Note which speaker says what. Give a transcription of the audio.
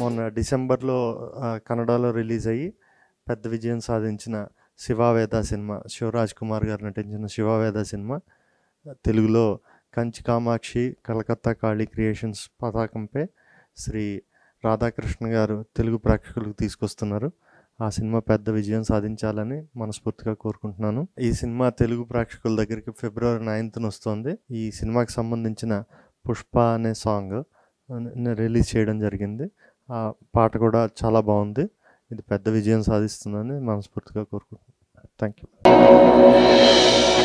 Speaker 1: మొన్న డిసెంబర్లో ఆ, కన్నడలో రిలీజ్ అయ్యి పెద్ద విజయం సాధించిన శివావేద సినిమా శివరాజ్ కుమార్ గారు నటించిన శివావేద సినిమా తెలుగులో కంచి కామాక్షి కలకత్తా కాళీ క్రియేషన్స్ పతాకంపై శ్రీ రాధాకృష్ణ గారు తెలుగు ప్రేక్షకులకు తీసుకొస్తున్నారు ఆ సినిమా పెద్ద విజయం సాధించాలని మనస్ఫూర్తిగా కోరుకుంటున్నాను ఈ సినిమా తెలుగు ప్రేక్షకుల దగ్గరికి ఫిబ్రవరి నైన్త్న వస్తుంది ఈ సినిమాకి సంబంధించిన పుష్ప అనే సాంగ్ రిలీజ్ చేయడం జరిగింది ఆ పాట కూడా చాలా బాగుంది ఇది పెద్ద విజయం సాధిస్తుందని మనస్ఫూర్తిగా కోరుకుంటున్నాను థ్యాంక్ యూ